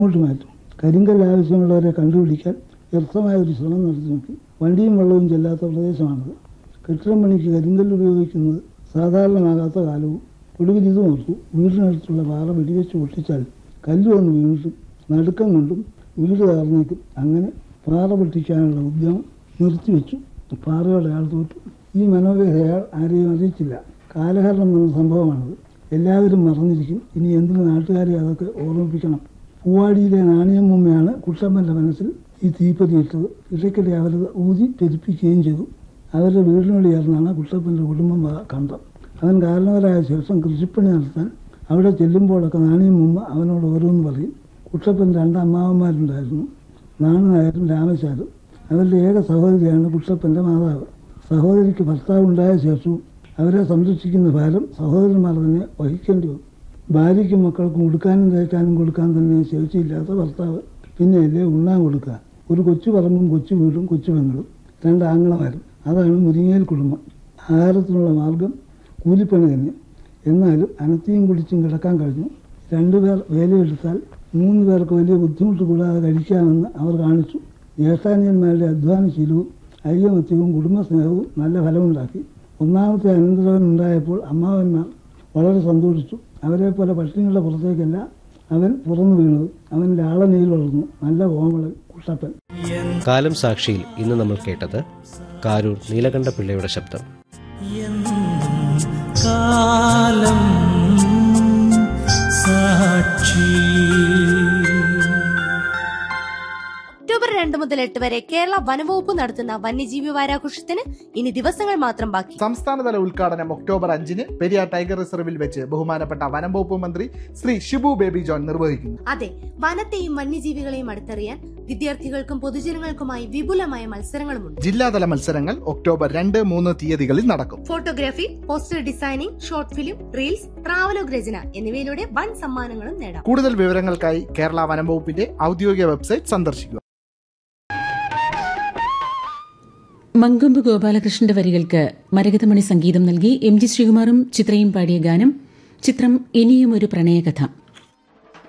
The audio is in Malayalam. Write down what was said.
അങ്ങോട്ട് മാറ്റും കരിങ്കല്ല് ആവശ്യമുള്ളവരെ കണ്ടുപിടിക്കാൻ വ്യക്തമായ ഒരു ശ്രമം നടത്തി നോക്കി വണ്ടിയും വെള്ളവും ചെല്ലാത്ത പ്രദേശമാണത് കെട്ടിടം പണിക്ക് കരിങ്കല്ല് ഉപയോഗിക്കുന്നത് സാധാരണമാകാത്ത കാലവും ഒടുവിൽ ഇത് ഓർത്തു വീടിനടുത്തുള്ള പാറ വെടിവെച്ച് പൊട്ടിച്ചാൽ കല്ല് വന്ന് വീണിട്ടും നടുക്കം കൊണ്ടും വീട് തകർന്നേക്കും അങ്ങനെ പാറ പൊട്ടിക്കാനുള്ള ഉദ്യമം നിർത്തിവെച്ചു പാറയോടെ അയാൾ തോറ്റു ഈ മനോവേദ അയാൾ ആരെയും അറിയിച്ചില്ല കാലഹരണം എന്ന സംഭവമാണത് എല്ലാവരും മറന്നിരിക്കും ഇനി എന്തിനു നാട്ടുകാരെ അതൊക്കെ ഓർമ്മിപ്പിക്കണം പൂവാടിയിലെ നാണയമ്മയാണ് കുട്ടമ്മൻ്റെ മനസ്സിൽ ഈ തീപ്പതി ഇട്ടത് ഇടയ്ക്കിടെ അവരത് ഊതി പെരുപ്പിക്കുകയും ചെയ്തു അവരുടെ വീടിനോട് ചേർന്നാണ് കുട്ടപ്പൻ്റെ കുടുംബം വ- കണ്ടം അവൻ കാരണവരായ ശേഷം കൃഷിപ്പണി നടത്താൻ അവിടെ ചെല്ലുമ്പോഴൊക്കെ നാണയമ്മ അവനോട് ഓരോന്ന് പറയും കുട്ടപ്പൻ രണ്ട് അമ്മാവന്മാരുണ്ടായിരുന്നു നാണനായരും രാമശാലും അവരുടെ ഏക സഹോദരിയാണ് കുട്ടപ്പൻ്റെ മാതാവ് സഹോദരിക്ക് ഭർത്താവ് ഉണ്ടായ ശേഷവും അവരെ സംരക്ഷിക്കുന്ന ഭാരം സഹോദരന്മാർ തന്നെ വഹിക്കേണ്ടി വന്നു ഭാര്യയ്ക്കും മക്കൾക്കും ഉടുക്കാനും തേക്കാനും കൊടുക്കാൻ തന്നെ ശേഷിയില്ലാത്ത ഭർത്താവ് പിന്നെയല്ലേ ഉണ്ണാൻ കൊടുക്കുക ഒരു കൊച്ചു പറമ്പും കൊച്ചു വീടും കൊച്ചു പെങ്ങളും രണ്ട് ആങ്ങളമാരും അതാണ് മുരിങ്ങേൽ കുടുംബം ആഹാരത്തിനുള്ള മാർഗം കൂലിപ്പണി തന്നെ എന്നാലും അനത്തിയും കുടിച്ചും കിടക്കാൻ കഴിഞ്ഞു രണ്ടുപേർ വേലയെടുത്താൽ മൂന്ന് പേർക്ക് വലിയ ബുദ്ധിമുട്ട് കൂടാതെ കഴിക്കാമെന്ന് അവർ കാണിച്ചു ജ്യേഷ്ഠാനിയന്മാരുടെ അധ്വാനശീലവും ഐകമത്യവും കുടുംബസ്നേഹവും നല്ല ഫലമുണ്ടാക്കി ഒന്നാമത്തെ അനന്തരവൻ ഉണ്ടായപ്പോൾ അമ്മാവന്മാർ വളരെ സന്തോഷിച്ചു അവരെ പോലെ പട്ടിണികളുടെ പുറത്തേക്കല്ല അവൻ പുറന്നു വീണത് അവൻ ലാളനയിൽ വളർന്നു നല്ല കോമളൻ കുട്ടപ്പൻ കാലം സാക്ഷിയിൽ ഇന്ന് നമ്മൾ കേട്ടത് കാരൂർ നീലകണ്ഠ പിള്ളയുടെ ശബ്ദം കാലം സാക്ഷി ഒക്ടോബർ രണ്ട് മുതൽ എട്ട് വരെ കേരള വനവകുപ്പ് നടത്തുന്ന വന്യജീവി വാരാഘോഷത്തിന് ഇനി ദിവസങ്ങൾ മാത്രം ബാക്കി സംസ്ഥാനതല ഉദ്ഘാടനം ഒക്ടോബർ അഞ്ചിന് പെരിയാർ ടൈഗർ റിസർവിൽ വെച്ച് ബഹുമാനപ്പെട്ട വനം വകുപ്പ് മന്ത്രി ശ്രീ ഷിബു ബേബി ജോൺ നിർവഹിക്കുന്നു അതെ വനത്തെയും വന്യജീവികളെയും അടുത്തറിയാൻ വിദ്യാർത്ഥികൾക്കും പൊതുജനങ്ങൾക്കുമായി വിപുലമായ മത്സരങ്ങളുമുണ്ട് ജില്ലാതല മത്സരങ്ങൾ ഒക്ടോബർ രണ്ട് മൂന്ന് തീയതികളിൽ നടക്കും photography poster designing short film reels travelogue രചന എന്നിവയിലൂടെ വൻ സമ്മാനങ്ങളും നേടാം കൂടുതൽ വിവരങ്ങൾക്കായി കേരള വനം വകുപ്പിന്റെ ഔദ്യോഗിക വെബ്സൈറ്റ് സന്ദർശിക്കുക മങ്കൊമ്പ് ഗോപാലകൃഷ്ണന്റെ വരികൾക്ക് മരകതമണി സംഗീതം നൽകി എം ജി ശ്രീകുമാറും ചിത്രയും പാടിയ ഗാനം ചിത്രം ഇനിയും ഒരു പ്രണയകഥ